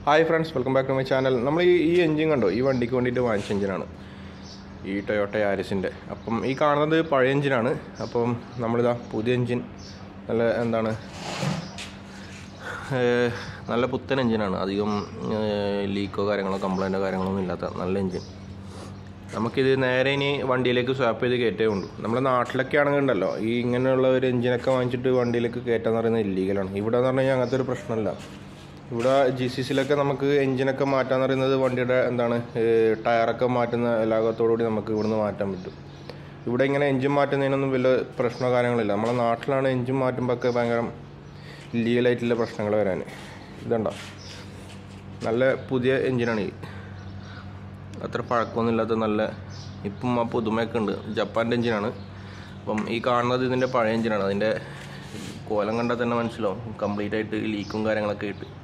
hi friends welcome back to my channel നമ്മൾ ഈ ഈ എഞ്ചിൻ കണ്ടോ ഈ വണ്ടിക്ക് വേണ്ടിയിട്ട് വാങ്ങിച്ച എഞ്ചിനാണ് ഈ ടൊയോട്ട യാരിസിൻ്റെ അപ്പം ഈ കാണുന്നത് പഴയ എഞ്ചിനാണ് അപ്പം നമ്മളിതാ പുതിയ എഞ്ചിൻ നല്ല എന്താണ് ഏഹ്, നല്ല പുത്തൻ എഞ്ചിനാണ് അധികം ഏഹ്, ലീക്കോ കാര്യങ്ങളോ കംപ്ലൈൻറ്റോ കാര്യങ്ങളൊന്നും ഇല്ലാത്ത നല്ല എഞ്ചിൻ നമുക്കിത് നേരെ ഇനി വണ്ടിയിലേക്ക് സ്വാപ്പ് ചെയ്ത് കയറ്റേ ഉള്ളൂ നമ്മുടെ നാട്ടിലൊക്കെ ആണെങ്കിൽ ഉണ്ടല്ലോ ഈ ഇങ്ങനെയുള്ള ഒരു എഞ്ചിനൊക്കെ വാങ്ങിച്ചിട്ട് വണ്ടിയിലേക്ക് കയറ്റാന്ന് പറയുന്നത് ഇല്ലീഗലാണ് ഇവിടെ എന്ന് പറഞ്ഞു കഴിഞ്ഞാൽ അങ്ങനത്തെ ഒരു പ്രശ്നമില്ല ഇവിടെ ജി സി സിയിലൊക്കെ നമുക്ക് എഞ്ചിനൊക്കെ മാറ്റാന്ന് പറയുന്നത് വണ്ടിയുടെ എന്താണ് ഏഹ്, ടയറൊക്കെ മാറ്റുന്ന ലാഘവത്തോടുകൂടി നമുക്ക് ഇവിടുന്ന് മാറ്റാൻ പറ്റും ഇവിടെ ഇങ്ങനെ എഞ്ചിൻ മാറ്റുന്നതിനൊന്നും വലിയ പ്രശ്നമോ കാര്യങ്ങളില്ല നമ്മുടെ നാട്ടിലാണ് എഞ്ചിൻ മാറ്റുമ്പോൾ ഒക്കെ ഭയങ്കര ഇല്ലീഗലായിട്ടുള്ള പ്രശ്നങ്ങൾ വരാൻ ഇതുണ്ടോ നല്ല പുതിയ എഞ്ചിനാണ് ഈ അത്ര പഴക്കമൊന്നുമില്ലാത്ത നല്ല ഇപ്പം ആ പുതുമയൊക്കെ ഉണ്ട് ജപ്പാൻ്റെ എഞ്ചിനാണ് അപ്പം ഈ കാണുന്നത് ഇതിൻ്റെ പഴയ എഞ്ചിനാണ് അതിൻ്റെ കോലം കണ്ടാൽ തന്നെ മനസ്സിലാവും കംപ്ലീറ്റ് ആയിട്ട് ലീക്കും കാര്യങ്ങളൊക്കെ ആയിട്ട്